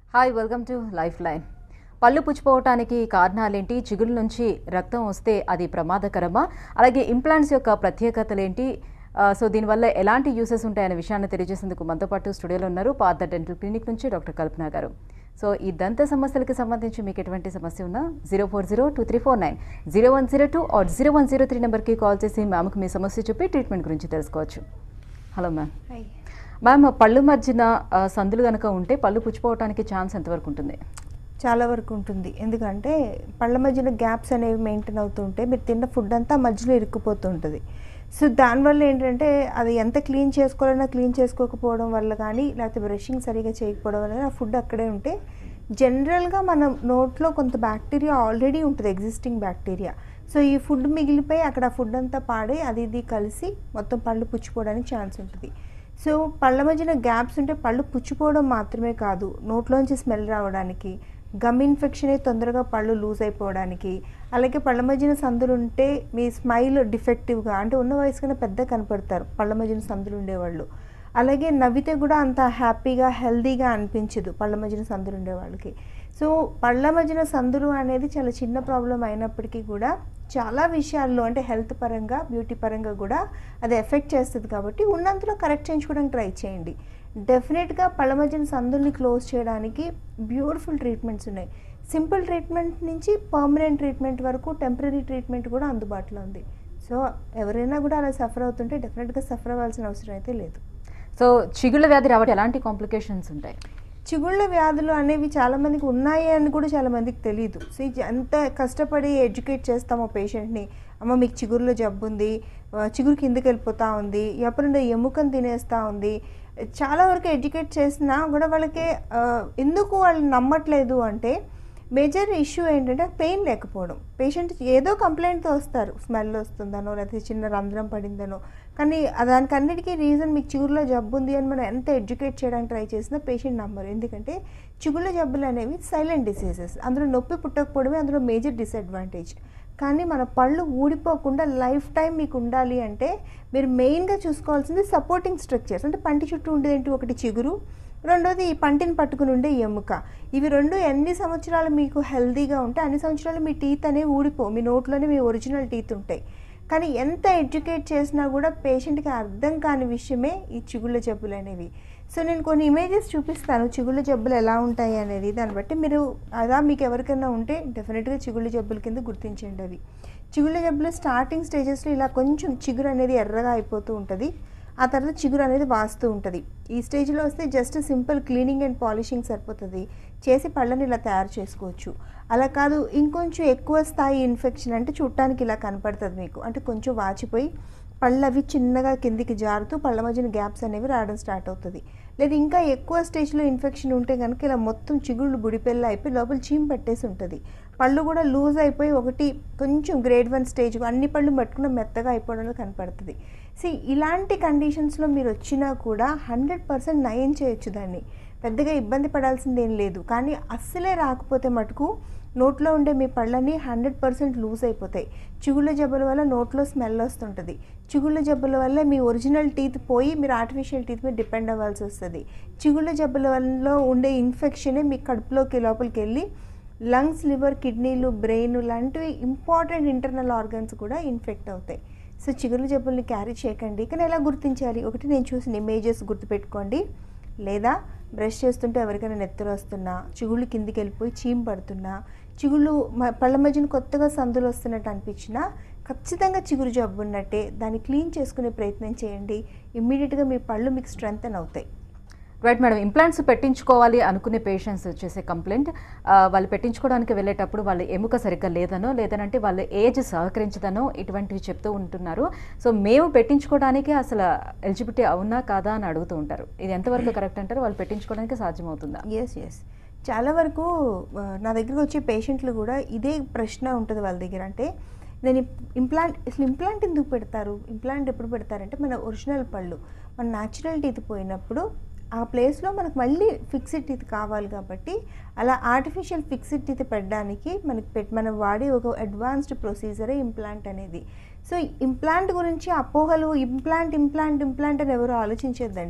Hi welcome to lifeline పళ్ళు పుచ్చిపోవటానికి కారణాలేంటి చిగురు నుంచి రక్తం వస్తే అది ప్రమాదకరమా అలాగే ఇంప్లాంట్స్ యొక్క ప్రత్యేకతలేంటి ఆ, సో దీనివల్ల ఎలాంటి యూసెస్ ఉంటాయనే విషయాన్ని తెలియజేసేందుకు మనతో పాటు స్టూడియోలో ఉన్నారు పాత డెంటల్ క్లినిక్ నుంచి డాక్టర్ కల్పన గారు సో ఈ దంత సమస్యలకి సంబంధించి మీకు ఎటువంటి సమస్య ఉన్నా zero four zero two three four nine zero one zero two or zero one zero three నెంబర్కి కాల్ చేసి మ్యామ్కి మీ సమస్య చెప్పి ట్రీట్మెంట్ గురించి తెలుసుకోవచ్చు హలో మ్యామ్ హాయ్ మ్యామ్ పళ్ళు మధ్యన ఆ, సందులు కనుక ఉంటే పళ్ళు పుచ్చిపోవటానికి ఛాన్స్ ఎంతవరకు ఉంటుంది చాలా వరకు ఉంటుంది ఎందుకంటే పళ్ళ మధ్యలో గ్యాప్స్ అనేవి మెయింటైన్ అవుతుంటే మీరు తిన్న ఫుడ్ అంతా మధ్యలో ఇరుక్కుపోతుంటుంది సో దానివల్ల ఏంటంటే అది ఎంత క్లీన్ చేసుకోవాలన్నా క్లీన్ చేసుకోకపోవడం వల్ల కానీ లేకపోతే బ్రషింగ్ సరిగా చేయకపోవడం వల్ల ఆ ఫుడ్ అక్కడే ఉంటే జనరల్గా మన నోట్లో కొంత బ్యాక్టీరియా ఆల్రెడీ ఉంటుంది ఎగ్జిస్టింగ్ బ్యాక్టీరియా సో ఈ ఫుడ్ మిగిలిపోయి అక్కడ ఆ ఫుడ్ అంతా పాడి అది ఇది కలిసి మొత్తం పళ్ళు పుచ్చిపోవడానికి ఛాన్స్ ఉంటుంది సో పళ్ళ మధ్యన గ్యాప్స్ ఉంటే పళ్ళు పుచ్చిపోవడం మాత్రమే కాదు నోట్లోంచి స్మెల్ రావడానికి గమ్ ఇన్ఫెక్షన్ అయి తొందరగా పళ్ళు లూజ్ అయిపోవడానికి అలాగే పళ్ళ మధ్యన సందులు ఉంటే మీ స్మైల్ డిఫెక్టివ్గా అంటే ఉన్న వయసు కన్నా పెద్ద కనపడతారు పళ్ళ మధ్యన సందులు ఉండేవాళ్ళు అలాగే నవ్వితే కూడా అంత హ్యాపీగా హెల్దీగా అనిపించదు పళ్ళ మధ్యన సందులు ఉండే వాళ్ళకి సో పళ్ళ మధ్యన సందులు అనేది చాలా చిన్న ప్రాబ్లం అయినప్పటికీ కూడా చాలా విషయాల్లో అంటే హెల్త్ పరంగా బ్యూటీ పరంగా కూడా అది ఎఫెక్ట్ చేస్తుంది కాబట్టి ఉన్నంతలో కరెక్ట్ చేయించుకోవడానికి ట్రై చేయండి డెఫినెట్గా పళ్ళ మధ్యన సందుల్ని క్లోజ్ చేయడానికి బ్యూటిఫుల్ ట్రీట్మెంట్స్ ఉన్నాయి సింపుల్ ట్రీట్మెంట్ నుంచి పర్మనెంట్ ట్రీట్మెంట్ వరకు టెంపరీ ట్రీట్మెంట్ కూడా అందుబాటులో ఉంది సో ఎవరైనా కూడా అలా సఫర్ అవుతుంటే డెఫినెట్గా సఫర్ అవ్వాల్సిన అవసరం అయితే లేదు సో చిగుళ్ళ వ్యాధి రావడం ఎలాంటి కాంప్లికేషన్స్ ఉంటాయి చిగుళ్ళ వ్యాధులు అనేవి చాలా మందికి ఉన్నాయి అని కూడా చాలా మందికి తెలియదు సో ఇది ఎంత కష్టపడి ఎడ్యుకేట్ చేస్తామో పేషెంట్ని అమ్మ మీకు చిగురులో జబ్బు ఉంది ఆ, చిగురు కిందకి వెళ్ళిపోతూ ఉంది ఎప్పుడుండే ఎముకను తినేస్తూ ఉంది చాలా వరకు ఎడ్యుకేట్ చేసినా కూడా వాళ్ళకి ఆ, ఎందుకు వాళ్ళు నమ్మట్లేదు అంటే మేజర్ ఇష్యూ ఏంటంటే పెయిన్ లేకపోవడం పేషెంట్ ఏదో కంప్లైంట్తో వస్తారు స్మెల్ వస్తుందనో లేకపోతే చిన్న రంధ్రం పడిందనో కానీ ఆ దానికి అన్నిటికీ రీజన్ మీకు చిగురులో జబ్బు ఉంది అని మనం ఎంత ఎడ్యుకేట్ చేయడానికి ట్రై చేసినా పేషెంట్ నమ్మరు ఎందుకంటే చిగుళ్ళ జబ్బులు అనేవి సైలెంట్ డిసీజెస్ అందులో నొప్పి పుట్టకపోవడమే అందులో మేజర్ డిసడ్వాంటేజ్ కానీ మన పళ్ళు ఊడిపోకుండా లైఫ్ టైం మీకు ఉండాలి అంటే మీరు మెయిన్గా చూసుకోవాల్సింది సపోర్టింగ్ స్ట్రక్చర్స్ అంటే పంటి చుట్టూ ఉండేది ఒకటి చిగురు రెండోది ఈ పంటిని పట్టుకుని ఉండే ఎముక ఇవి రెండు ఎన్ని సంవత్సరాలు మీకు హెల్దీగా ఉంటే అన్ని సంవత్సరాలు మీ టీత్ అనేవి ఊడిపో మీ నోట్లోనే మీ ఒరిజినల్ టీత్ ఉంటాయి కానీ ఎంత ఎడ్యుకేట్ చేసినా కూడా పేషెంట్కి అర్థం కాని విషయమే ఈ చిగుళ్ళ జబ్బులు అనేవి సో నేను కొన్ని ఇమేజెస్ చూపిస్తాను చిగుళ్ళ జబ్బులు ఎలా ఉంటాయి అనేది దాన్ని బట్టి మీరు అదా మీకు ఎవరికైనా ఉంటే డెఫినెట్గా చిగుళ్ళ జబ్బుల కింద గుర్తించండి అవి చిగుళ్ళ జబ్బులు స్టార్టింగ్ స్టేజెస్లో ఇలా కొంచెం చిగురు అనేది ఎర్రగా అయిపోతూ ఉంటుంది ఆ తర్వాత చిగురు అనేది వాస్తూ ఉంటుంది ఈ స్టేజ్లో వస్తే just simple cleaning and polishing సరిపోతుంది చేసి పళ్ళని ఇలా తయారు చేసుకోవచ్చు అలా కాదు ఇంకొంచెం ఎక్కువ స్థాయి ఇన్ఫెక్షన్ అంటే చూడటానికి ఇలా కనపడుతుంది మీకు అంటే కొంచెం వాచిపోయి పళ్ళు అవి చిన్నగా కిందికి జారుతూ పళ్ళ మధ్యన గ్యాప్స్ అనేవి రావడం స్టార్ట్ అవుతుంది లేదా ఇంకా ఎక్కువ స్టేజ్లో ఇన్ఫెక్షన్ ఉంటే కనుక ఇలా మొత్తం చిగుళ్ళు బుడిపెల్ల అయిపోయి లోపల చీమ పట్టేసి ఉంటుంది పళ్ళు కూడా లూజ్ అయిపోయి ఒకటి కొంచెం గ్రేడ్ వన్ స్టేజ్ అన్ని పళ్ళు పట్టుకున్న మెత్తగా అయిపోవడంలో కనపడుతుంది సో ఇలాంటి కండిషన్స్లో మీరు వచ్చినా కూడా హండ్రెడ్ పర్సెంట్ నయం చేయొచ్చు దాన్ని పెద్దగా ఇబ్బంది పడాల్సింది ఏం లేదు కానీ అస్సలే రాకపోతే మటుకు నోట్లో ఉండే మీ పళ్ళని హండ్రెడ్ పర్సెంట్ లూజ్ అయిపోతాయి చిగుళ్ళ జబ్బుల వల్ల నోట్లో స్మెల్ వస్తుంటుంది చిగుళ్ళ జబ్బుల వల్ల మీ ఒరిజినల్ టీత్ పోయి మీరు ఆర్టిఫిషియల్ టీత్ మీద డిపెండ్ అవ్వాల్సి వస్తుంది చిగుళ్ళ జబ్బుల వల్ల ఉండే ఇన్ఫెక్షనే మీ కడుపులోకి లోపలికి వెళ్ళి లంగ్స్ లివర్ కిడ్నీలు బ్రెయిన్ లాంటివి ఇంపార్టెంట్ ఇంటర్నల్ ఆర్గన్స్ కూడా ఇన్ఫెక్ట్ అవుతాయి సో చిగురు జబ్బుల్ని క్యారీ చేయకండి కానీ ఎలా గుర్తించాలి ఒకటి నేను చూసిన ఇమేజెస్ గుర్తుపెట్టుకోండి లేదా బ్రష్ చేస్తుంటే ఎవరికైనా నెత్తరు వస్తున్నా చిగుళ్ళు కిందికి వెళ్ళిపోయి చీమ్ పడుతున్నా చిగుళ్ళు మ- పళ్ళ మధ్యన కొత్తగా సందులు వస్తున్నట్టు అనిపించినా ఖచ్చితంగా చిగురు జబ్బు ఉన్నట్టే దాన్ని క్లీన్ చేసుకునే ప్రయత్నం చేయండి ఇమ్మీడియట్గా మీ పళ్ళు మీకు స్ట్రెంగ్తన్ అవుతాయి రైట్ మేడం ఇంప్లాంట్స్ పెట్టించుకోవాలి అనుకునే పేషెంట్స్ చేసే కంప్లైంట్ వాళ్ళు పెట్టించుకోవడానికి వెళ్ళేటప్పుడు వాళ్ళ ఎముక సరిగ్గా లేదనో లేదనంటే వాళ్ళ ఏజ్ సహకరించదనో ఇటువంటివి చెప్తూ ఉంటున్నారు సో మేము పెట్టించుకోవడానికి అసలు ఎలిజిబిలిటీ అవునా కాదా అని అడుగుతూ ఉంటారు ఇది ఎంతవరకు కరెక్ట్ అంటారు వాళ్ళు పెట్టించుకోవడానికి సాధ్యమవుతుందా ఎస్ ఎస్ చాలా వరకు ఆ, నా దగ్గరకు వచ్చే పేషెంట్లు కూడా ఇదే ప్రశ్న ఉంటుంది వాళ్ళ దగ్గర అంటే నేను ఇంప్లాంట్ అసలు ఇంప్లాంట్ ఎందుకు పెడతారు ఇంప్లాంట్ ఎప్పుడు పెడతారంటే మన ఒరిజినల్ పళ్ళు మన న్యాచురల్ టీత్ పోయినప్పుడు ఆ ప్లేస్లో మనకు మళ్ళీ ఫిక్స్డ్ టీత్ కావాలి కాబట్టి అలా ఆర్టిఫిషియల్ ఫిక్స్డ్ టీత్ పెట్టడానికి మనకి పెట్ మనం వాడే ఒక అడ్వాన్స్డ్ ప్రొసీజరే ఇంప్లాంట్ అనేది సో ఇంప్లాంట్ గురించి అపోహలు ఇంప్లాంట్ ఇంప్లాంట్ ఇంప్లాంట్ అని ఎవరు ఆలోచించొద్దండి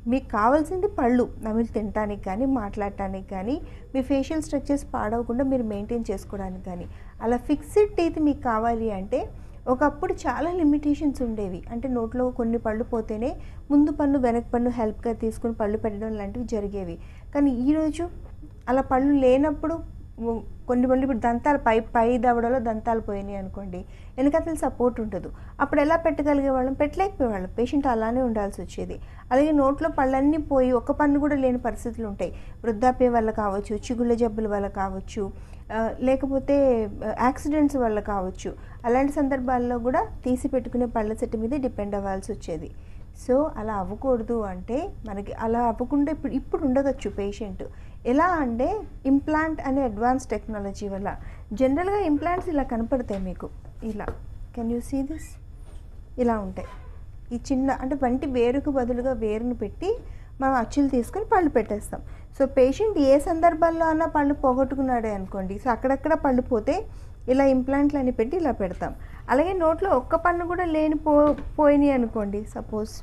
మీకు కావాల్సింది పళ్ళు నమిలి తినడానికి కానీ మాట్లాడటానికి కానీ మీ ఫేషియల్ స్ట్రక్చర్స్ పాడవకుండా మీరు మెయింటైన్ చేసుకోవడానికి కానీ అలా ఫిక్స్డ్ టీత్ మీకు కావాలి అంటే ఒకప్పుడు చాలా లిమిటేషన్స్ ఉండేవి అంటే నోట్లో కొన్ని పళ్ళు పోతేనే ముందు పన్ను వెనక పన్ను హెల్ప్గా తీసుకుని పళ్ళు పెట్టడం లాంటివి జరిగేవి కానీ ఈరోజు అలా పళ్ళు లేనప్పుడు ఉ- కొన్ని పళ్ళు ఇప్పుడు దంతాలు పై పై దవడలో దంతాలు పోయినాయి అనుకోండి వెనకాతల సపోర్ట్ ఉండదు అప్పుడు ఎలా పెట్టగలిగే వాళ్ళం పెట్టలేకపోయేవాళ్ళం పేషెంట్ అలానే ఉండాల్సి వచ్చేది అలాగే నోట్లో పళ్ళన్నీ పోయి ఒక్క పన్ను కూడా లేని పరిస్థితులు ఉంటాయి వృద్ధాప్యం వల్ల కావచ్చు చిగుళ్ళ జబ్బుల వల్ల కావచ్చు ఆ, లేకపోతే యాక్సిడెంట్స్ వల్ల కావచ్చు అలాంటి సందర్భాల్లో కూడా తీసి పెట్టుకునే పళ్ళ సెట్ మీద డిపెండ్ అవ్వాల్సి వచ్చేది సో అలా అవ్వకూడదు అంటే మనకి అలా అవ్వకుండా ఇప్పుడు ఇప్పుడు ఉండగచ్చు పేషెంట్ ఎలా అంటే ఇంప్లాంట్ అనే అడ్వాన్స్ టెక్నాలజీ వల్ల జనరల్గా ఇంప్లాంట్స్ ఇలా కనపడతాయి మీకు ఇలా కెన్ యూ సీ దిస్ ఇలా ఉంటాయి ఈ చిన్న అంటే వంటి వేరుకు బదులుగా వేరును పెట్టి మనం అచ్చులు తీసుకొని పళ్ళు పెట్టేస్తాం సో పేషెంట్ ఏ సందర్భాల్లో అన్నా పళ్ళు పోగొట్టుకున్నాడే అనుకోండి సో అక్కడక్కడ పళ్ళు పోతే ఇలా ఇంప్లాంట్లు అని పెట్టి ఇలా పెడతాం అలాగే నోట్లో ఒక్క పన్ను కూడా లేని పో పోయినాయి అనుకోండి సపోజ్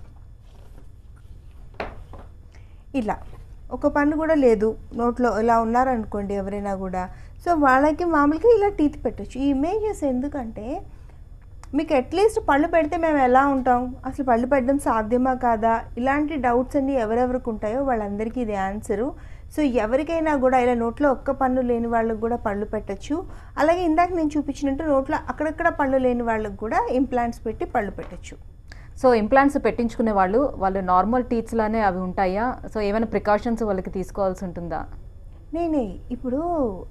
ఇలా ఒక పన్ను కూడా లేదు నోట్లో ఇలా ఉన్నారనుకోండి ఎవరైనా కూడా సో వాళ్ళకి మామూలుగా ఇలా టీత్ పెట్టచ్చు ఈ ఇమేజెస్ ఎందుకంటే మీకు అట్లీస్ట్ పళ్ళు పెడితే మేము ఎలా ఉంటాం అసలు పళ్ళు పెట్టడం సాధ్యమా కాదా ఇలాంటి డౌట్స్ అన్ని ఎవరెవరికి ఉంటాయో వాళ్ళందరికీ ఇది ఆన్సరు సో ఎవరికైనా కూడా ఇలా నోట్లో ఒక్క పన్ను లేని వాళ్ళకి కూడా పళ్ళు పెట్టచ్చు అలాగే ఇందాక నేను చూపించినట్టు నోట్లో అక్కడక్కడ పళ్ళు లేని వాళ్ళకి కూడా ఇంప్లాంట్స్ పెట్టి పళ్ళు పెట్టచ్చు సో ఇంప్లాంట్స్ పెట్టించుకునే వాళ్ళు వాళ్ళు నార్మల్ టీత్స్ లానే అవి ఉంటాయా సో ఏమైనా ప్రికాషన్స్ వాళ్ళకి తీసుకోవాల్సి ఉంటుందా నేనే ఇప్పుడు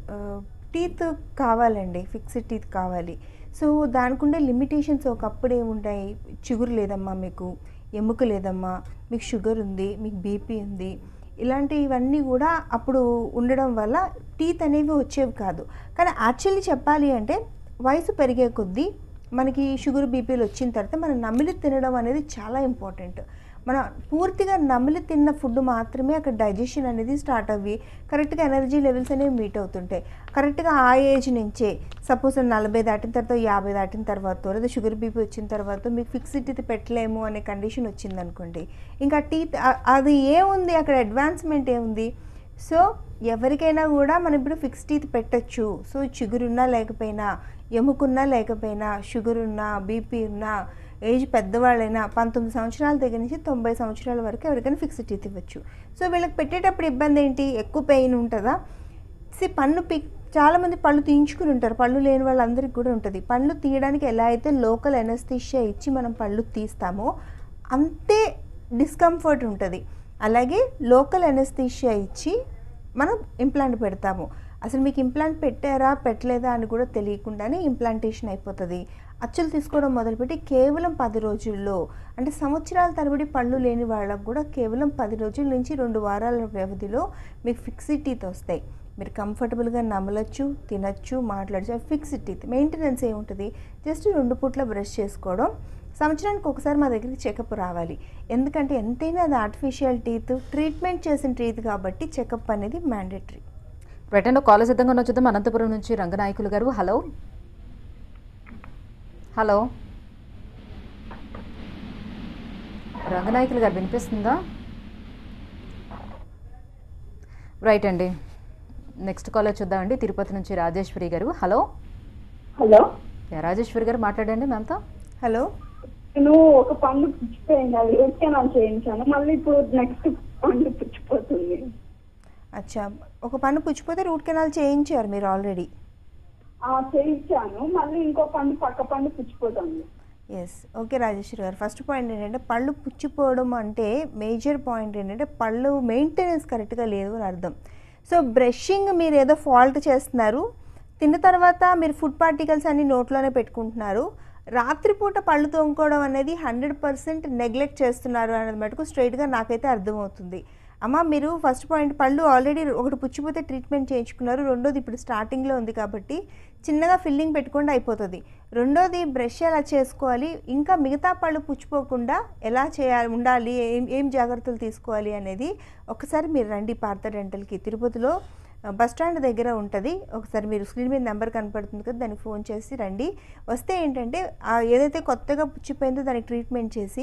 టీత్ కావాలండి ఫిక్స్డ్ టీత్ కావాలి సో దానికి ఉండే లిమిటేషన్స్ ఒకప్పుడు ఏముంటాయి చిగురు లేదమ్మా మీకు ఎముక లేదమ్మా మీకు షుగర్ ఉంది మీకు బీపీ ఉంది ఇలాంటివన్నీ కూడా అప్పుడు ఉండడం వల్ల టీత్ అనేవి వచ్చేవి కాదు కానీ యాక్చువల్లీ చెప్పాలి అంటే వయసు పెరిగే కొద్దీ మనకి షుగర్ బీపీలు వచ్చిన తర్వాత మనం నమిలి తినడం అనేది చాలా ఇంపార్టెంట్ మన పూర్తిగా నమిలి తిన్న ఫుడ్ మాత్రమే అక్కడ డైజెషన్ అనేది స్టార్ట్ అవ్వి కరెక్ట్గా ఎనర్జీ లెవెల్స్ అనేవి మీట్ అవుతుంటాయి కరెక్ట్గా ఆ ఏజ్ నుంచే సపోజ్ నలభై దాటిన తర్వాత యాభై దాటిన తర్వాత లేదా షుగర్ బీపీ వచ్చిన తర్వాత మీకు ఫిక్స్డ్ టీత్ పెట్టలేము అనే కండిషన్ వచ్చింది అనుకోండి ఇంకా టీత్ అది ఏముంది అక్కడ అడ్వాన్స్మెంట్ ఏముంది సో ఎవరికైనా కూడా మనం ఇప్పుడు ఫిక్స్ టీత్ పెట్టచ్చు సో చిగురున్నా లేకపోయినా ఎముకున్నా లేకపోయినా షుగర్ ఉన్నా బీపీ ఉన్నా ఏజ్ పెద్దవాళ్ళైనా పంతొమ్మిది సంవత్సరాల దగ్గర నుంచి తొంభై సంవత్సరాల వరకు ఎవరికైనా ఫిక్స్డ్ టీత్ ఇవ్వచ్చు సో వీళ్ళకి పెట్టేటప్పుడు ఇబ్బంది ఏంటి ఎక్కువ పెయిన్ ఉంటుందా సి పన్ను పిక్ చాలామంది పళ్ళు తీయించుకుని ఉంటారు పళ్ళు లేని వాళ్ళందరికీ కూడా ఉంటుంది పళ్ళు తీయడానికి ఎలా అయితే లోకల్ ఎనస్థిషియా ఇచ్చి మనం పళ్ళు తీస్తామో అంతే డిస్కంఫర్ట్ ఉంటుంది అలాగే లోకల్ ఎనస్థిషియా ఇచ్చి మనం ఇంప్లాంట్ పెడతాము అసలు మీకు ఇంప్లాంట్ పెట్టారా పెట్టలేదా అని కూడా తెలియకుండానే ఇంప్లాంటేషన్ అయిపోతుంది అచ్చులు తీసుకోవడం మొదలుపెట్టి కేవలం పది రోజుల్లో అంటే సంవత్సరాల తరబడి పళ్ళు లేని వాళ్ళకు కూడా కేవలం పది రోజుల నుంచి రెండు వారాల వ్యవధిలో మీకు ఫిక్స్డ్ టీత్ వస్తాయి మీరు కంఫర్టబుల్గా నమలచ్చు తినచ్చు మాట్లాడచ్చు ఫిక్స్డ్ టీత్ మెయింటెనెన్స్ ఏముంటుంది జస్ట్ రెండు పూట్ల బ్రష్ చేసుకోవడం సంవత్సరానికి ఒకసారి మా దగ్గరికి చెకప్ రావాలి ఎందుకంటే ఎంతైనా అది ఆర్టిఫిషియల్ టీత్ ట్రీట్మెంట్ చేసిన టీత్ కాబట్టి చెకప్ అనేది మ్యాండేటరీ వెంటనే కాల్ సిద్ధంగా ఉన్న చూద్దాం అనంతపురం నుంచి రంగనాయకులు గారు హలో హలో రంగనాయకులు గారు వినిపిస్తుందా రైట్ అండి నెక్స్ట్ కాలర్ చూద్దామండి తిరుపతి నుంచి రాజేశ్వరి గారు హలో హలో యా, రాజేశ్వరి గారు మాట్లాడండి మ్యామ్తో హలో నేను ఒక పండు పుచ్చిపోయింది అది రూట్ చేయించాను మళ్ళీ ఇప్పుడు నెక్స్ట్ పండు పుచ్చిపోతుంది అచ్చా ఒక పన్ను పుచ్చిపోతే రూట్ కెనాల్ చేయించారు మీరు ఆల్రెడీ ఆ చేయించాను మళ్ళీ ఇంకో పండు పక్క పండు పుచ్చిపోతుంది ఎస్ ఓకే రాజేశ్వరి గారు ఫస్ట్ పాయింట్ ఏంటంటే పళ్ళు పుచ్చిపోవడం అంటే మేజర్ పాయింట్ ఏంటంటే పళ్ళు మెయింటెనెన్స్ కరెక్ట్గా లేదు అని అర్థం సో బ్రషింగ్ మీరు ఏదో ఫాల్ట్ చేస్తున్నారు తిన్న తర్వాత మీరు ఫుడ్ పార్టికల్స్ అన్ని నోట్లోనే పెట్టుకుంటున్నారు రాత్రిపూట పళ్ళు తోముకోవడం అనేది హండ్రెడ్ పర్సెంట్ నెగ్లెక్ట్ చేస్తున్నారు అనేది మటుకు స్ట్రైట్గా నాకైతే అర్థమవుతుంది అమ్మ మీరు ఫస్ట్ పాయింట్ పళ్ళు ఆల్రెడీ ఒకటి పుచ్చిపోతే ట్రీట్మెంట్ చేయించుకున్నారు రెండోది ఇప్పుడు స్టార్టింగ్లో ఉంది కాబట్టి చిన్నగా ఫిల్లింగ్ పెట్టుకుంటే అయిపోతుంది రెండోది బ్రష్ ఎలా చేసుకోవాలి ఇంకా మిగతా పళ్ళు పుచ్చిపోకుండా ఎలా చేయాలి ఉండాలి ఏం ఏం జాగ్రత్తలు తీసుకోవాలి అనేది ఒకసారి మీరు రండి పార్థ డెంటల్కి తిరుపతిలో ఆ, బస్ స్టాండ్ దగ్గర ఉంటుంది ఒకసారి మీరు స్క్రీన్ మీద నెంబర్ కనపడుతుంది కదా దానికి ఫోన్ చేసి రండి వస్తే ఏంటంటే ఆ ఏదైతే కొత్తగా పుచ్చిపోయిందో దానికి ట్రీట్మెంట్ చేసి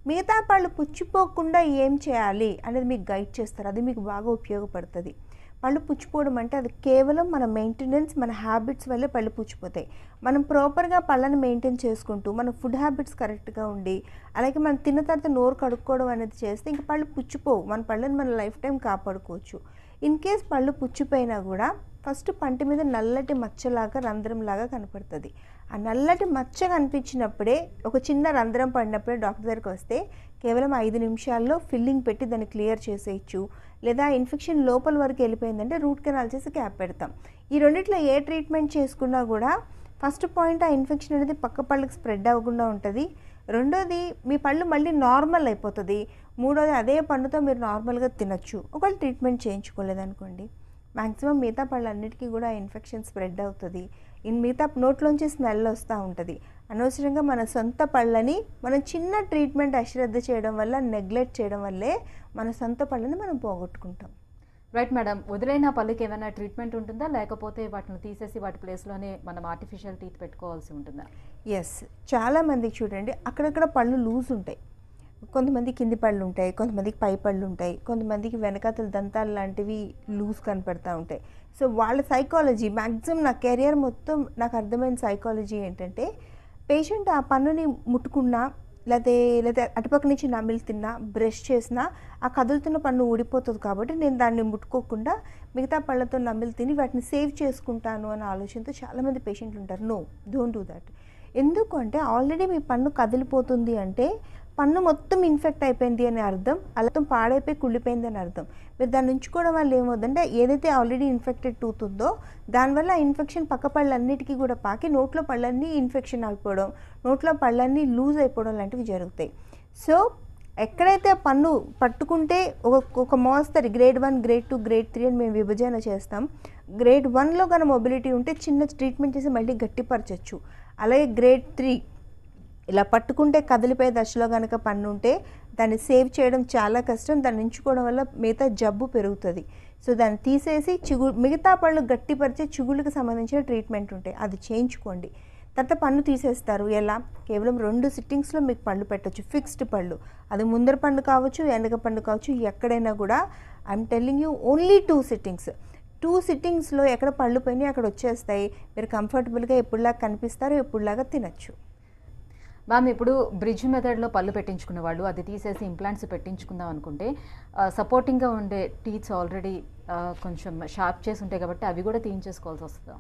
మిగతా పళ్ళు పుచ్చిపోకుండా ఏం చేయాలి అనేది మీకు గైడ్ చేస్తారు అది మీకు బాగా ఉపయోగపడుతుంది పళ్ళు పుచ్చిపోవడం అంటే అది కేవలం మన మెయింటెనెన్స్ మన హ్యాబిట్స్ వల్లే పళ్ళు పుచ్చిపోతాయి మనం ప్రాపర్గా పళ్ళని మెయింటైన్ చేసుకుంటూ మన ఫుడ్ హ్యాబిట్స్ కరెక్ట్గా ఉండి అలాగే మనం తిన్న తర్వాత నోరు కడుక్కోవడం అనేది చేస్తే ఇంక పళ్ళు పుచ్చిపోవు మన పళ్ళని మన లైఫ్ టైం కాపాడుకోవచ్చు ఇన్ కేస్ పళ్ళు పుచ్చిపోయినా కూడా ఫస్ట్ పంటి మీద నల్లటి మచ్చలాగా రంధ్రంలాగా కనపడుతుంది ఆ నల్లటి మచ్చ కనిపించినప్పుడే ఒక చిన్న రంధ్రం పడినప్పుడే డాక్టర్ దగ్గరికి వస్తే కేవలం ఐదు నిమిషాల్లో ఫిల్లింగ్ పెట్టి దాన్ని క్లియర్ చేసేయచ్చు లేదా ఇన్ఫెక్షన్ లోపల వరకు వెళ్ళిపోయిందంటే రూట్ కెనాల్ చేసి క్యాప్ పెడతాం ఈ రెండిట్లో ఏ ట్రీట్మెంట్ చేసుకున్నా కూడా ఫస్ట్ పాయింట్ ఆ ఇన్ఫెక్షన్ అనేది పక్క పళ్ళకి స్ప్రెడ్ అవ్వకుండా ఉంటుంది రెండోది మీ పళ్ళు మళ్ళీ నార్మల్ అయిపోతుంది మూడోది అదే పన్నుతో మీరు నార్మల్గా తినచ్చు ఒకవేళ ట్రీట్మెంట్ చేయించుకోలేదనుకోండి మ్యాక్సిమం మిగతా పళ్ళన్నిటికీ కూడా ఇన్ఫెక్షన్ స్ప్రెడ్ అవుతుంది ఇన్ మిగతా నోట్లోంచి స్మెల్ వస్తూ ఉంటుంది అనవసరంగా మన సొంత పళ్ళని మనం చిన్న ట్రీట్మెంట్ అశ్రద్ధ చేయడం వల్ల నెగ్లెక్ట్ చేయడం వల్లే మన సొంత పళ్ళని మనం పోగొట్టుకుంటాం రైట్ మేడం వదిలేన పళ్ళకి ఏమైనా ట్రీట్మెంట్ ఉంటుందా లేకపోతే వాటిని తీసేసి వాటి ప్లేస్లోనే మనం ఆర్టిఫిషియల్ టీత్ పెట్టుకోవాల్సి ఉంటుందా ఎస్ చాలామందికి చూడండి అక్కడక్కడ పళ్ళు లూజ్ ఉంటాయి కొంతమంది కింది పళ్ళు ఉంటాయి కొంతమందికి పై పళ్ళు ఉంటాయి కొంతమందికి వెనకాతల దంతాలు లాంటివి లూజ్ కనపడతా ఉంటాయి సో వాళ్ళ సైకాలజీ మ్యాక్సిమం నా కెరియర్ మొత్తం నాకు అర్థమైన సైకాలజీ ఏంటంటే పేషెంట్ ఆ పన్నుని ముట్టుకున్నా లేకపోతే లేదా అటుపక్క నుంచి నమిలి తిన్నా బ్రష్ చేసినా ఆ కదులుతున్న పన్ను ఊడిపోతుంది కాబట్టి నేను దాన్ని ముట్టుకోకుండా మిగతా పళ్ళతో నమిలి తిని వాటిని సేవ్ చేసుకుంటాను అనే ఆలోచనతో చాలామంది పేషెంట్లు ఉంటారు నో డోంట్ డూ దట్ ఎందుకు అంటే ఆల్రెడీ మీ పన్ను కదిలిపోతుంది అంటే పన్ను మొత్తం ఇన్ఫెక్ట్ అయిపోయింది అని అర్థం అలా మొత్తం పాడైపోయి కుళ్ళిపోయింది అని అర్థం మీరు దాన్ని ఉంచుకోవడం వల్ల ఏమవుతుందంటే ఏదైతే ఆల్రెడీ ఇన్ఫెక్టెడ్ టూత్ ఉందో దానివల్ల ఆ ఇన్ఫెక్షన్ పక్క పళ్ళన్నిటికీ కూడా పాకి నోట్లో పళ్ళన్నీ ఇన్ఫెక్షన్ అయిపోవడం నోట్లో పళ్ళన్నీ లూజ్ అయిపోవడం లాంటివి జరుగుతాయి సో ఎక్కడైతే పన్ను పట్టుకుంటే ఒక ఒక మోస్తరు grade one grade two grade three అని మేము విభజన చేస్తాం గ్రేడ్ వన్లో కనుక మొబిలిటీ ఉంటే చిన్న ట్రీట్మెంట్ చేసి మళ్ళీ గట్టిపరచచ్చు అలాగే గ్రేడ్ త్రీ ఇలా పట్టుకుంటే కదిలిపోయే దశలో కనుక పన్ను ఉంటే దాన్ని సేవ్ చేయడం చాలా కష్టం దాన్ని ఉంచుకోవడం వల్ల మిగతా జబ్బు పెరుగుతుంది సో దాన్ని తీసేసి చిగు మిగతా పళ్ళు గట్టిపరిచే చిగుళ్ళకి సంబంధించిన ట్రీట్మెంట్ ఉంటాయి అది చేయించుకోండి తర్వాత పన్ను తీసేస్తారు ఎలా కేవలం రెండు సిట్టింగ్స్లో మీకు పళ్ళు పెట్టొచ్చు ఫిక్స్డ్ పళ్ళు అది ముందర పన్ను కావచ్చు వెనక పన్ను కావచ్చు ఎక్కడైనా కూడా I'm telling you only two sittings two సిట్టింగ్స్లో ఎక్కడ పళ్ళు పోయినాయి అక్కడ వచ్చేస్తాయి మీరు కంఫర్టబుల్గా ఎప్పుడులాగా కనిపిస్తారో ఎప్పుడులాగా తినచ్చు మ్యామ్ ఇప్పుడు బ్రిడ్జ్ మెథడ్లో పళ్ళు పెట్టించుకునే వాళ్ళు అది తీసేసి ఇంప్లాంట్స్ పెట్టించుకుందాం అనుకుంటే సపోర్టింగ్గా ఉండే టీత్స్ ఆల్రెడీ కొంచెం షార్ప్ చేసి ఉంటాయి కాబట్టి అవి కూడా తీయించేసుకోవాల్సి వస్తుందా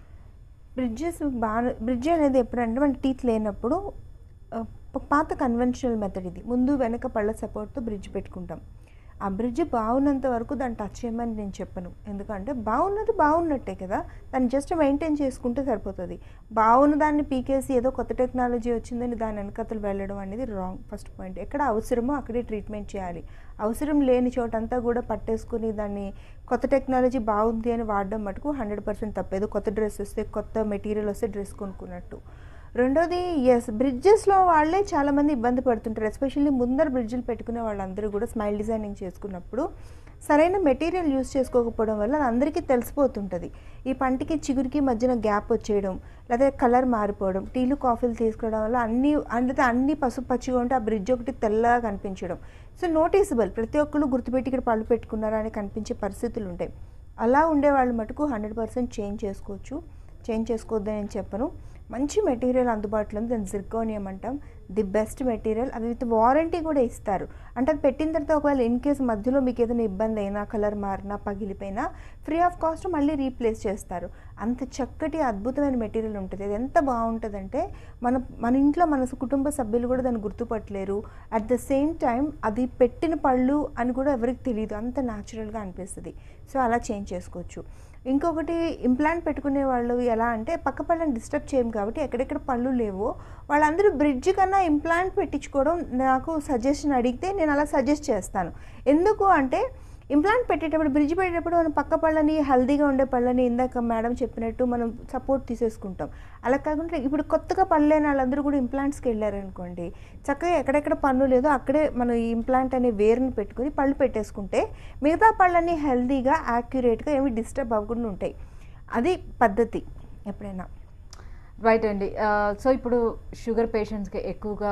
బ్రిడ్జెస్ బాగా బ్రిడ్జ్ అనేది ఎప్పుడంటే మన టీత్ లేనప్పుడు ఆ, ప- పాత కన్వెన్షనల్ మెథడ్ ఇది ముందు వెనక పళ్ళ సపోర్ట్తో బ్రిడ్జ్ పెట్టుకుంటాం ఆ బ్రిడ్జ్ బాగున్నంత వరకు దాన్ని టచ్ చేయమని నేను చెప్పను ఎందుకంటే బాగున్నది బాగున్నట్టే కదా దాన్ని జస్ట్ మెయింటైన్ చేసుకుంటే సరిపోతుంది బాగున్న దాన్ని పీకేసి ఏదో కొత్త టెక్నాలజీ వచ్చిందని దాని వెనకతలు వెళ్ళడం అనేది రాంగ్ ఫస్ట్ పాయింట్ ఎక్కడ అవసరమో అక్కడే ట్రీట్మెంట్ చేయాలి అవసరం లేని చోటంతా కూడా పట్టేసుకుని దాన్ని కొత్త టెక్నాలజీ బాగుంది అని వాడడం మటుకు హండ్రెడ్ పర్సెంట్ తప్పేదో కొత్త డ్రెస్ వస్తే కొత్త మెటీరియల్ వస్తే డ్రెస్ కొనుక్కున్నట్టు రెండోది ఎస్ బ్రిడ్జెస్లో వాళ్ళే చాలామంది ఇబ్బంది పడుతుంటారు ఎస్పెషల్లీ ముందర బ్రిడ్జిలు పెట్టుకునే వాళ్ళందరూ కూడా స్మైల్ డిజైనింగ్ చేసుకున్నప్పుడు సరైన మెటీరియల్ యూస్ చేసుకోకపోవడం వల్ల అది అందరికీ తెలిసిపోతుంటుంది ఈ పంటికి చిగురికి మధ్యన గ్యాప్ వచ్చేయడం లేదా కలర్ మారిపోవడం టీలు కాఫీలు తీసుకోవడం వల్ల అన్ని అంటే అన్ని పసుపు పచ్చిగా ఉంటే ఆ బ్రిడ్జ్ ఒకటి తెల్లగా కనిపించడం సో నోటీసబుల్ ప్రతి ఒక్కరు గుర్తుపెట్టి ఇక్కడ పళ్ళు పెట్టుకున్నారా అని కనిపించే పరిస్థితులు ఉంటాయి అలా ఉండే వాళ్ళు మటుకు హండ్రెడ్ పర్సెంట్ చేంజ్ చేసుకోవచ్చు చేంజ్ చేసుకోవద్దని నేను చెప్పను మంచి మెటీరియల్ అందుబాటులో ఉంది దాన్ని జిర్కోనియం అంటాం ది బెస్ట్ మెటీరియల్ అవి విత్ వారంటీ కూడా ఇస్తారు అంటే అది పెట్టిన తర్వాత ఒకవేళ ఇన్ కేసు మధ్యలో మీకు ఏదైనా ఇబ్బంది అయినా కలర్ మారినా పగిలిపోయినా ఫ్రీ ఆఫ్ కాస్ట్ మళ్ళీ రీప్లేస్ చేస్తారు అంత చక్కటి అద్భుతమైన మెటీరియల్ ఉంటుంది అది ఎంత బాగుంటుందంటే మన మన ఇంట్లో మన కుటుంబ సభ్యులు కూడా దాన్ని గుర్తుపట్టలేరు అట్ ద సేమ్ టైం అది పెట్టిన పళ్ళు అని కూడా ఎవరికి తెలియదు అంత న్యాచురల్గా అనిపిస్తుంది సో అలా చేంజ్ చేసుకోవచ్చు ఇంకొకటి ఇంప్లాంట్ పెట్టుకునే వాళ్ళు ఎలా అంటే పక్క పళ్ళని డిస్టర్బ్ చేయం కాబట్టి ఎక్కడెక్కడ పళ్ళు లేవో వాళ్ళందరూ బ్రిడ్జ్ కన్నా ఇంప్లాంట్ పెట్టించుకోవడం నాకు సజెషన్ అడిగితే నేను అలా సజెస్ట్ చేస్తాను ఎందుకు అంటే ఇంప్లాంట్ పెట్టేటప్పుడు బ్రిడ్జ్ పెట్టేటప్పుడు మనం పక్క పళ్ళని హెల్దీగా ఉండే పళ్ళని ఇందాక మేడం చెప్పినట్టు మనం సపోర్ట్ తీసేసుకుంటాం అలా కాకుండా ఇప్పుడు కొత్తగా పళ్ళు లేని వాళ్ళందరూ కూడా ఇంప్లాంట్స్కి వెళ్ళారనుకోండి చక్కగా ఎక్కడెక్కడ పన్ను లేదో అక్కడే మనం ఈ ఇంప్లాంట్ అనే వేరుని పెట్టుకుని పళ్ళు పెట్టేసుకుంటే మిగతా పళ్ళని హెల్దీగా యాక్యురేట్గా ఏమి డిస్టర్బ్ అవ్వకుండా ఉంటాయి అది పద్ధతి ఎప్పుడైనా రైట్ అండి సో ఇప్పుడు షుగర్ పేషెంట్స్కి ఎక్కువగా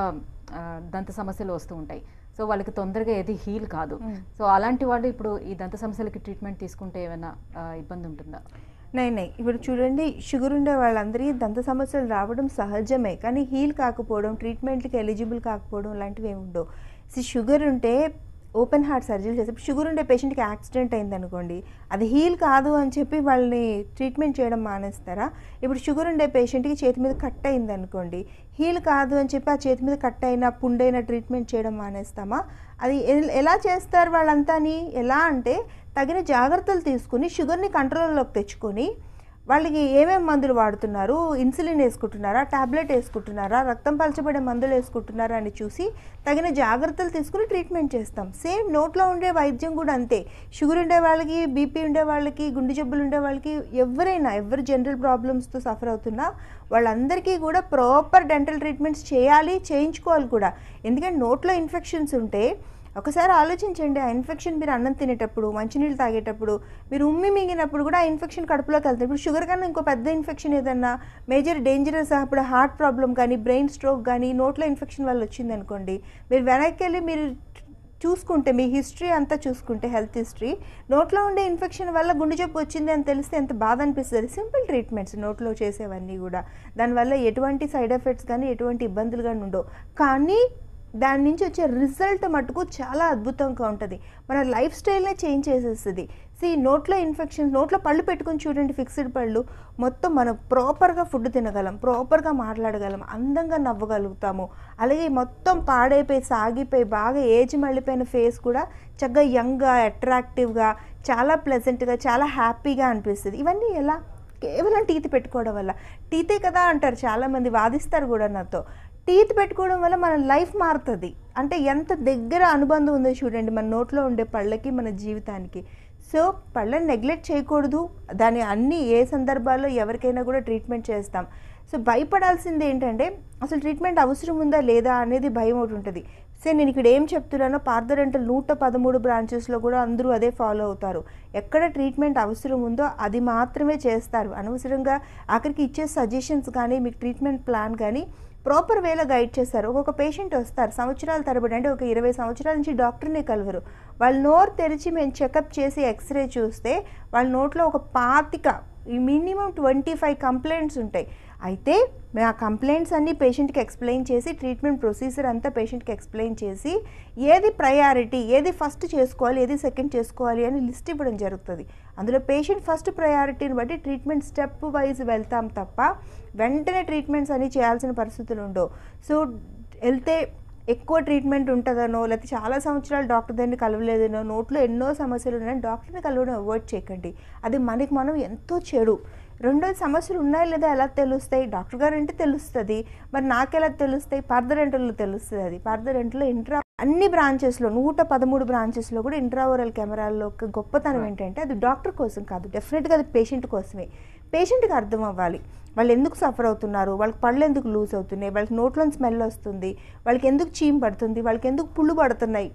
ఆ, దంత సమస్యలు వస్తూ ఉంటాయి సో వాళ్ళకి తొందరగా ఏది హీల్ కాదు Mm. సో అలాంటి వాళ్ళు ఇప్పుడు ఈ దంత సమస్యలకి ట్రీట్మెంట్ తీసుకుంటే ఏమైనా ఆ, ఇబ్బంది ఉంటుందా నై నై ఇప్పుడు చూడండి షుగర్ ఉండే వాళ్ళందరికీ దంత సమస్యలు రావడం సహజమే కానీ హీల్ కాకపోవడం ట్రీట్మెంట్కి ఎలిజిబుల్ కాకపోవడం లాంటివి ఏమి ఉండవు సో షుగర్ ఉంటే ఓపెన్ హార్ట్ సర్జరీ చేస్తే షుగర్ ఉండే పేషెంట్కి యాక్సిడెంట్ అయింది అనుకోండి అది హీల్ కాదు అని చెప్పి వాళ్ళని ట్రీట్మెంట్ చేయడం మానేస్తారా ఇప్పుడు షుగర్ ఉండే పేషెంట్కి చేతి మీద కట్ అయింది అనుకోండి హీల్ కాదు అని చెప్పి ఆ చేతి మీద కట్ అయిన పుండైన ట్రీట్మెంట్ చేయడం మానేస్తామా అది ఎల్- ఎలా చేస్తారు వాళ్ళంతాని ఎలా అంటే తగిన జాగ్రత్తలు తీసుకుని షుగర్ని కంట్రోల్లోకి తెచ్చుకొని వాళ్ళకి ఏమేమి మందులు వాడుతున్నారు ఇన్సులిన్ వేసుకుంటున్నారా టాబ్లెట్ వేసుకుంటున్నారా రక్తం పలచబడే మందులు వేసుకుంటున్నారా అని చూసి తగిన జాగ్రత్తలు తీసుకుని ట్రీట్మెంట్ చేస్తాం సేమ్ నోట్లో ఉండే వైద్యం కూడా అంతే షుగర్ ఉండే వాళ్ళకి బీపీ ఉండే వాళ్ళకి గుండె జబ్బులు ఉండే వాళ్ళకి ఎవరైనా ఎవరు జనరల్ ప్రాబ్లమ్స్తో సఫర్ అవుతున్నా వాళ్ళందరికీ కూడా ప్రాపర్ డెంటల్ ట్రీట్మెంట్స్ చేయాలి చేయించుకోవాలి కూడా ఎందుకంటే నోట్లో ఇన్ఫెక్షన్స్ ఉంటే ఒకసారి ఆలోచించండి ఆ ఇన్ఫెక్షన్ మీరు అన్నం తినేటప్పుడు మంచినీళ్ళు తాగేటప్పుడు మీరు ఉమ్మి మింగినప్పుడు కూడా ఆ ఇన్ఫెక్షన్ కడుపులోకి వెళ్తుంది ఇప్పుడు షుగర్ కన్నా ఇంకో పెద్ద ఇన్ఫెక్షన్ ఏదన్నా మేజర్ డేంజరస్ ఇప్పుడు హార్ట్ ప్రాబ్లం కానీ బ్రెయిన్ స్ట్రోక్ కానీ నోట్లో ఇన్ఫెక్షన్ వల్ల వచ్చింది అనుకోండి మీరు వెనక్కి వెళ్ళి మీరు చూసుకుంటే మీ హిస్టరీ అంతా చూసుకుంటే హెల్త్ హిస్టరీ నోట్లో ఉండే ఇన్ఫెక్షన్ వల్ల గుండె జబ్బు వచ్చింది అని తెలిస్తే ఎంత బాధ అనిపిస్తుంది సింపుల్ ట్రీట్మెంట్స్ నోట్లో చేసేవన్నీ కూడా దానివల్ల ఎటువంటి సైడ్ ఎఫెక్ట్స్ కానీ ఎటువంటి ఇబ్బందులు కానీ ఉండవు కానీ దాని నుంచి వచ్చే రిజల్ట్ మటుకు చాలా అద్భుతంగా ఉంటుంది మన లైఫ్ స్టైల్నే చేంజ్ చేసేస్తుంది సి నోట్లో ఇన్ఫెక్షన్ నోట్లో పళ్ళు పెట్టుకొని చూడండి ఫిక్స్డ్ పళ్ళు మొత్తం మనం ప్రాపర్గా ఫుడ్ తినగలం ప్రాపర్గా మాట్లాడగలం అందంగా నవ్వగలుగుతాము అలాగే మొత్తం పాడైపోయి సాగిపోయి బాగా ఏజ్ మళ్ళీపోయిన ఫేస్ కూడా చక్కగా యంగ్గా అట్రాక్టివ్గా చాలా ప్లెజెంట్గా చాలా హ్యాపీగా అనిపిస్తుంది ఇవన్నీ ఎలా కేవలం టీత్ పెట్టుకోవడం వల్ల టీతే కదా అంటారు చాలామంది వాదిస్తారు కూడా నాతో టీత్ పెట్టుకోవడం వల్ల మన లైఫ్ మారుతుంది అంటే ఎంత దగ్గర అనుబంధం ఉందో చూడండి మన నోట్లో ఉండే పళ్ళకి మన జీవితానికి సో పళ్ళని నెగ్లెక్ట్ చేయకూడదు దాని అన్ని ఏ సందర్భాల్లో ఎవరికైనా కూడా ట్రీట్మెంట్ చేస్తాం సో భయపడాల్సింది ఏంటంటే అసలు ట్రీట్మెంట్ అవసరం ఉందా లేదా అనేది భయం ఒకటి ఉంటుంది సో నేను ఇక్కడ ఏం చెప్తున్నానో పార్థరెంటల్ నూట పదమూడు బ్రాంచెస్లో కూడా అందరూ అదే ఫాలో అవుతారు ఎక్కడ ట్రీట్మెంట్ అవసరం ఉందో అది మాత్రమే చేస్తారు అనవసరంగా ఆఖరికి ఇచ్చే సజెషన్స్ కానీ మీకు ట్రీట్మెంట్ ప్లాన్ కానీ ప్రాపర్ వేలో గైడ్ చేస్తారు ఒక్కొక్క పేషెంట్ వస్తారు సంవత్సరాల తరబడి అంటే ఒక ఇరవై సంవత్సరాల నుంచి డాక్టర్ని కలవరు వాళ్ళు నోరు తెరిచి మేము చెకప్ చేసి ఎక్స్రే చూస్తే వాళ్ళ నోట్లో ఒక పాతిక మినిమం ట్వంటీ ఫైవ్ కంప్లైంట్స్ ఉంటాయి అయితే మేము ఆ కంప్లైంట్స్ అన్ని పేషెంట్కి ఎక్స్ప్లెయిన్ చేసి ట్రీట్మెంట్ ప్రొసీజర్ అంతా పేషెంట్కి ఎక్స్ప్లెయిన్ చేసి ఏది ప్రయారిటీ ఏది ఫస్ట్ చేసుకోవాలి ఏది సెకండ్ చేసుకోవాలి అని లిస్ట్ ఇవ్వడం జరుగుతుంది అందులో పేషెంట్ ఫస్ట్ ప్రయారిటీని బట్టి ట్రీట్మెంట్ స్టెప్ వైజ్ వెళ్తాం తప్ప వెంటనే ట్రీట్మెంట్స్ అన్ని చేయాల్సిన పరిస్థితులు ఉండవు సో వెళ్తే ఎక్కువ ట్రీట్మెంట్ ఉంటుందనో లేకపోతే చాలా సంవత్సరాలు డాక్టర్ దగ్గర కలవలేదనో నోట్లో ఎన్నో సమస్యలు ఉన్నాయని డాక్టర్ని కలవడం అవాయిడ్ చేయకండి అది మనకి మనం ఎంతో చెడు రెండోది సమస్యలు ఉన్నాయా లేదా ఎలా తెలుస్తాయి డాక్టర్ గారు అంటే తెలుస్తుంది మరి నాకు ఎలా తెలుస్తాయి పార్థరెంటల్లో తెలుస్తుంది అది పార్థరెంటల్లో ఇంట్రా అన్ని బ్రాంచెస్లో నూట పదమూడు బ్రాంచెస్లో కూడా ఇంట్రావరల్ కెమెరాల్లో ఒక గొప్పతనం ఏంటంటే అది డాక్టర్ కోసం కాదు డెఫినెట్గా అది పేషెంట్ కోసమే పేషెంట్కి అర్థం అవ్వాలి వాళ్ళు ఎందుకు సఫర్ అవుతున్నారు వాళ్ళకి పళ్ళు ఎందుకు లూజ్ అవుతున్నాయి వాళ్ళకి నోట్లో స్మెల్ వస్తుంది వాళ్ళకి ఎందుకు చీమ్ పడుతుంది వాళ్ళకి ఎందుకు పుళ్ళు పడుతున్నాయి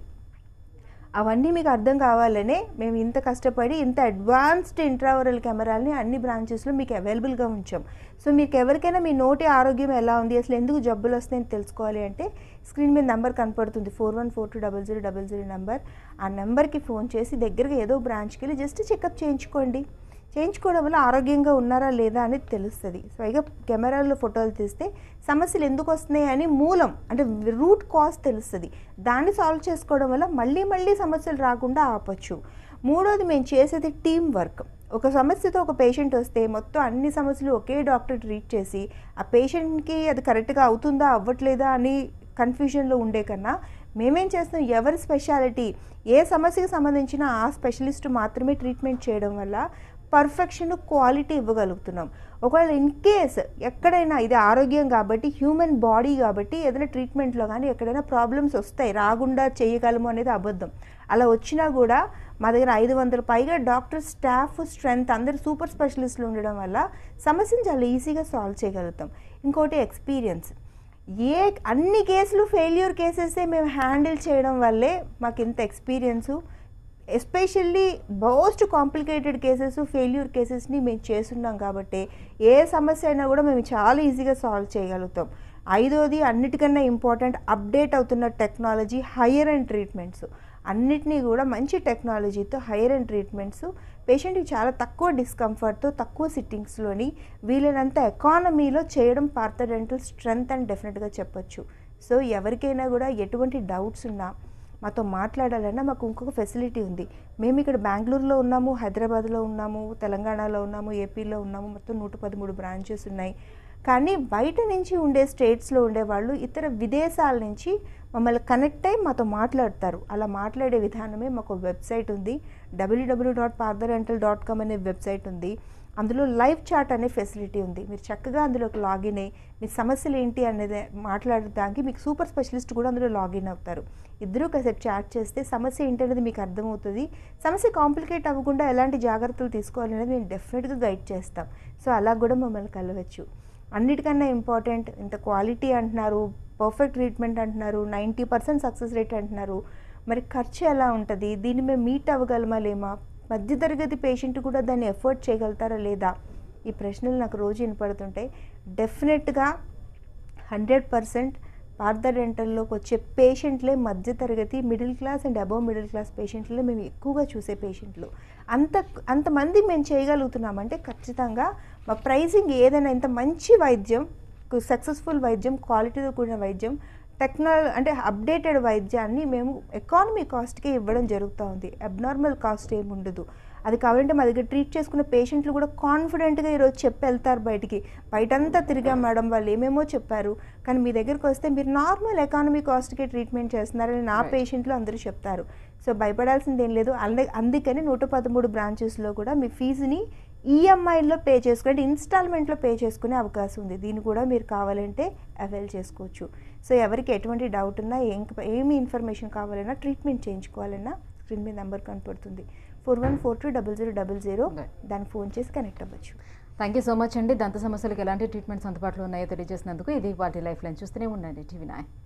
అవన్నీ మీకు అర్థం కావాలనే మేము ఇంత కష్టపడి ఇంత అడ్వాన్స్డ్ ఇంట్రావరల్ కెమెరాలని అన్ని బ్రాంచెస్లో మీకు అవైలబుల్గా ఉంచాం సో మీకు ఎవరికైనా మీ నోటి ఆరోగ్యం ఎలా ఉంది అసలు ఎందుకు జబ్బులు వస్తాయని తెలుసుకోవాలి అంటే స్క్రీన్ మీద నెంబర్ కనపడుతుంది four one four two double zero double zero number ఆ నెంబర్కి ఫోన్ చేసి దగ్గరగా ఏదో బ్రాంచ్కి వెళ్ళి జస్ట్ చెకప్ చేయించుకోండి చేయించుకోవడం వల్ల ఆరోగ్యంగా ఉన్నారా లేదా అనేది తెలుస్తుంది పైగా కెమెరాల్లో ఫోటోలు తీస్తే సమస్యలు ఎందుకు వస్తున్నాయి అని మూలం అంటే రూట్ కాజ్ తెలుస్తుంది దాన్ని సాల్వ్ చేసుకోవడం వల్ల మళ్ళీ మళ్ళీ సమస్యలు రాకుండా ఆపచ్చు మూడోది మేము చేసేది టీం వర్క్ ఒక సమస్యతో ఒక పేషెంట్ వస్తే మొత్తం అన్ని సమస్యలు ఒకే డాక్టర్ ట్రీట్ చేసి ఆ పేషెంట్కి అది కరెక్ట్గా అవుతుందా అవ్వట్లేదా అని కన్ఫ్యూజన్లో ఉండే కన్నా మేమేం చేస్తాం ఎవరి స్పెషాలిటీ ఏ సమస్యకి సంబంధించిన ఆ స్పెషలిస్ట్ మాత్రమే ట్రీట్మెంట్ చేయడం వల్ల పర్ఫెక్షన్ క్వాలిటీ ఇవ్వగలుగుతున్నాం ఒకవేళ ఇన్ కేస్ ఎక్కడైనా ఇది ఆరోగ్యం కాబట్టి హ్యూమన్ బాడీ కాబట్టి ఏదైనా ట్రీట్మెంట్లో కానీ ఎక్కడైనా ప్రాబ్లమ్స్ వస్తాయి రాకుండా చేయగలము అనేది అబద్ధం అలా వచ్చినా కూడా మా దగ్గర ఐదు వందల పైగా డాక్టర్ స్టాఫ్ స్ట్రెంగ్త్ అందరు సూపర్ స్పెషలిస్టులు ఉండడం వల్ల సమస్యను చాలా ఈజీగా సాల్వ్ చేయగలుగుతాం ఇంకోటి ఎక్స్పీరియన్స్ ఏ అన్ని కేసులు ఫెయిల్యూర్ కేసెసే మేము హ్యాండిల్ చేయడం వల్లే మాకు ఇంత experience especially most complicated cases failure కేసెస్ని మేము చేస్తున్నాం కాబట్టి ఏ సమస్య అయినా కూడా మేము చాలా ఈజీగా సాల్వ్ చేయగలుగుతాం ఐదోది అన్నిటికన్నా ఇంపార్టెంట్ అప్డేట్ అవుతున్న టెక్నాలజీ హయ్యర్ అండ్ ట్రీట్మెంట్స్ అన్నిటినీ కూడా మంచి టెక్నాలజీతో హైయర్ అండ్ ట్రీట్మెంట్స్ పేషెంట్కి చాలా తక్కువ డిస్కంఫర్ట్తో తక్కువ సిట్టింగ్స్లోని వీలైనంత ఎకానమీలో చేయడం పార్థ డెంటల్ స్ట్రెంగ్త్ అని డెఫినెట్గా చెప్పొచ్చు సో ఎవరికైనా కూడా ఎటువంటి డౌట్స్ ఉన్నా మాతో మాట్లాడాలన్నా మాకు ఇంకొక ఫెసిలిటీ ఉంది మేము ఇక్కడ బెంగళూరులో ఉన్నాము హైదరాబాద్లో ఉన్నాము తెలంగాణలో ఉన్నాము ఏపీలో ఉన్నాము మొత్తం నూట పదమూడు బ్రాంచెస్ ఉన్నాయి కానీ బయట నుంచి ఉండే స్టేట్స్లో ఉండేవాళ్ళు ఇతర విదేశాల నుంచి మమ్మల్ని కనెక్ట్ అయ్యి మాతో మాట్లాడతారు అలా మాట్లాడే విధానమే మాకు వెబ్సైట్ ఉంది డబ్ల్యూడబ్ల్యూ డాట్ పార్దరెంటల్ డాట్ కామ్ అనే వెబ్సైట్ ఉంది అందులో లైవ్ చాట్ అనే ఫెసిలిటీ ఉంది మీరు చక్కగా అందులోకి లాగిన్ అయ్యి మీ సమస్యలు ఏంటి అనేది మాట్లాడడానికి మీకు సూపర్ స్పెషలిస్ట్ కూడా అందులో లాగిన్ అవుతారు ఇద్దరూ కాసేపు చాట్ చేస్తే సమస్య ఏంటి అనేది మీకు అర్థమవుతుంది సమస్య కాంప్లికేట్ అవ్వకుండా ఎలాంటి జాగ్రత్తలు తీసుకోవాలి అనేది మేము డెఫినెట్గా గైడ్ చేస్తాం సో అలా కూడా మమ్మల్ని కలవచ్చు అన్నిటికన్నా ఇంపార్టెంట్ ఇంత క్వాలిటీ అంటున్నారు పర్ఫెక్ట్ ట్రీట్మెంట్ అంటున్నారు నైంటీ పర్సెంట్ సక్సెస్ రేట్ అంటున్నారు మరి ఖర్చు ఎలా ఉంటుంది దీన్ని మేము మీట్ అవ్వగలమా లేమా మధ్యతరగతి పేషెంట్ కూడా దాన్ని ఎఫోర్డ్ చేయగలుగుతారా లేదా ఈ ప్రశ్నలు నాకు రోజు వినపడుతుంటాయి డెఫినెట్గా హండ్రెడ్ పర్సెంట్ పార్థ డెంటల్లోకి వచ్చే పేషెంట్లే మధ్యతరగతి middle class and above middle class పేషెంట్లే మేము ఎక్కువగా చూసే పేషెంట్లు అంత అంతమంది మేము చేయగలుగుతున్నామంటే ఖచ్చితంగా మా ప్రైసింగ్ ఏదైనా ఇంత మంచి వైద్యం సక్సెస్ఫుల్ వైద్యం క్వాలిటీతో కూడిన వైద్యం టెక్నాలజీ అంటే అప్డేటెడ్ వైద్యాన్ని మేము ఎకానమీ కాస్ట్కే ఇవ్వడం జరుగుతూ ఉంది అబ్నార్మల్ కాస్ట్ ఏమి ఉండదు అది కావాలంటే మా దగ్గర ట్రీట్ చేసుకున్న పేషెంట్లు కూడా కాన్ఫిడెంట్గా ఈరోజు చెప్పి వెళ్తారు బయటికి బయటంతా తిరిగాం మేడం వాళ్ళు ఏమేమో చెప్పారు కానీ మీ దగ్గరకు వస్తే మీరు నార్మల్ ఎకానమీ కాస్ట్కే ట్రీట్మెంట్ చేస్తున్నారని నా Right. పేషెంట్లు అందరూ చెప్తారు సో భయపడాల్సింది ఏం లేదు అంద అందుకని నూట పదమూడు బ్రాంచెస్లో కూడా మీ ఫీజుని ఈఎంఐలో పే చేసుకుని అంటే ఇన్స్టాల్మెంట్లో పే చేసుకునే అవకాశం ఉంది దీన్ని కూడా మీరు కావాలంటే అవైల్ చేసుకోవచ్చు సో ఎవరికి ఎటువంటి డౌట్ ఉన్నా ఏం ఏమి ఇన్ఫర్మేషన్ కావాలన్నా ట్రీట్మెంట్ చేయించుకోవాలన్నా స్క్రీన్ మీద నెంబర్ కనపడుతుంది four one four two double zero double zero Right. దాన్ని ఫోన్ చేసి కనెక్ట్ అవ్వచ్చు థ్యాంక్ యూ సో మచ్ అండి దంత సమస్యలకు ఎలాంటి ట్రీట్మెంట్స్ అందుబాటులో ఉన్నాయో తెలియజేసినందుకు ఇది వాటి లైఫ్ లైన్ చూస్తూనే ఉండండి టీవీ నైన్